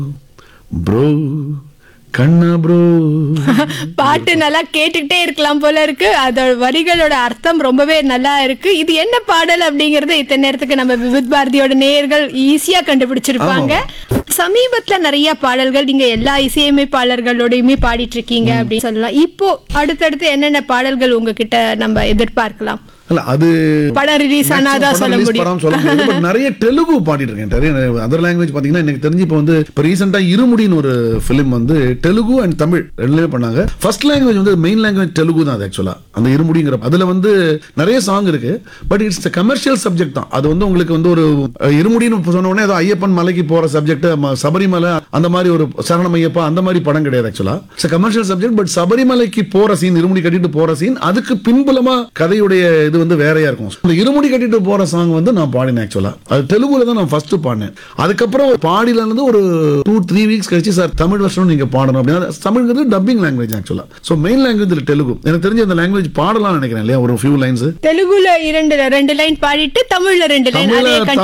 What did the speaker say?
bro கண்ணா bro பாட்டு நல்லா கேட்டுக்கிட்டே இருக்கலாம் போல இருக்கு அதோட வரிகளோட அர்த்தம் ரொம்பவே நல்லா இருக்கு இது என்ன பாடல் அப்படிங்கறது இத்தனை நேரத்துக்கு நம்ம விவித் பாரதியோட நேயர்கள் ஈஸியா கண்டுபிடிச்சிருப்பாங்க சமீபத்துல நிறைய பாடல்கள் நீங்க எல்லா இசையமைப்பாளர்களோடையுமே பாடிட்டு இருக்கீங்க அப்படின்னு சொல்லலாம் இப்போ அடுத்தடுத்து என்னென்ன பாடல்கள் உங்ககிட்ட நம்ம எதிர்பார்க்கலாம் இல்ல அது படம் ரிலீஸ் ஆனாதான் சொல்ல release முடியும் படம் சொல்ல முடியாது பட் நிறைய தெலுங்கு பாடிட்டு இருக்கேன் நிறைய அதர் லாங்குவேஜ் பாத்தீங்கன்னா எனக்கு தெரிஞ்சு இப்போ வந்து இப்போ ரீசெண்டா இருமுடின்னு ஒரு ஃபிலிம் வந்து தெலுங்கு அண்ட் தமிழ் ரெண்டுலயுமே பண்ணாங்க ஃபர்ஸ்ட் லாங்குவேஜ் வந்து மெயின் லாங்குவேஜ் தெலுங்கு தான் அது ஆக்சுவலா அந்த இருமுடிங்கிற அதுல வந்து நிறைய சாங் இருக்கு பட் இட்ஸ் கமர்ஷியல் சப்ஜெக்ட் தான் அது வந்து உங்களுக்கு வந்து ஒரு அஹ், இருமுடின்னு சொன்ன உடனே ஏதோ ஐயப்பன் மலைக்கு போற சப்ஜெக்ட் சபரிமலை அந்த மாதிரி ஒரு சரணம் ஐயப்பா அந்த மாதிரி படம் கிடையாது ஆக்சுவலா இட்ஸ் கமர்ஷியல் சப்ஜெக்ட் பட் சபரிமலைக்கு போற சீன் இருமுடி கட்டிட்டு போற சீன் அதுக்கு பின்புலமா கதையுடைய இது வந்து வேறையா இருக்கும் இந்த இருமுடி கட்டிட்டு போற சாங் வந்து நான் பாடினேன் ஆக்சுவலா அது தெலுங்குல தான் நான் ஃபர்ஸ்ட் பாடினேன் அதுக்கப்புறம் பாடியில இருந்து ஒரு டூ த்ரீ வீக்ஸ் கழிச்சு சார் தமிழ் வருஷம் நீங்க பாடணும் அப்படின்னா தமிழ்ங்கிறது dubbing language actually so main language Telugu எனக்கு தெரிஞ்ச அந்த லாங்குவேஜ் பாடலாம் நினைக்கிறேன் இல்லையா ஒரு ஃபியூ லைன்ஸ் தெலுங்குல இரண்டு ரெண்டு லைன் பாடிட்டு தமிழ்ல ரெண்டு லைன் அதே தமிழ்ல